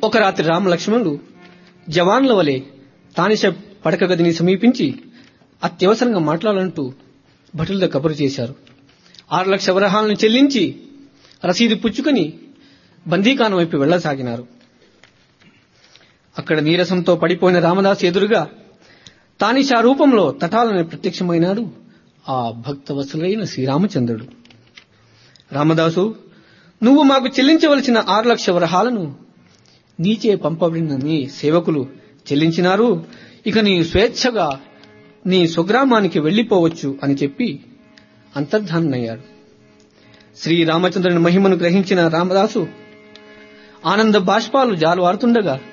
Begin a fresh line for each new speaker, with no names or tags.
ఒక రాత్రి రామ లక్ష్మణుడు జవాన్ల వలె తానిష పడక గదిని సమీపించి అత్యవసరంగా మాట్లాడాలంటూ భటులతో కబురు చేశారు ఆరు లక్ష వరహాలను చెల్లించి రసీదు పుచ్చుకొని బందీకానం వైపు వెళ్లసాగినారు అక్కడ నీరసంతో పడిపోయిన రామదాసు ఎదురుగా తానిషా రూపంలో తటాలని ప్రత్యక్షమైనాడు ఆ భక్తవత్సలైన శ్రీరామచంద్రుడు రామదాసు నువ్వు మాకు చెల్లించవలసిన ఆరు లక్ష వరహాలను నీచే పంపబడిన నీ సేవకులు చెల్లించినారు ఇక నీ స్వేచ్ఛగా నీ స్వగ్రామానికి వెళ్లిపోవచ్చు అని చెప్పి అంతర్ధానయ్యాడు శ్రీరామచంద్రుని మహిమను గ్రహించిన రామదాసు ఆనంద బాష్పాలు జాలువారుతుండగా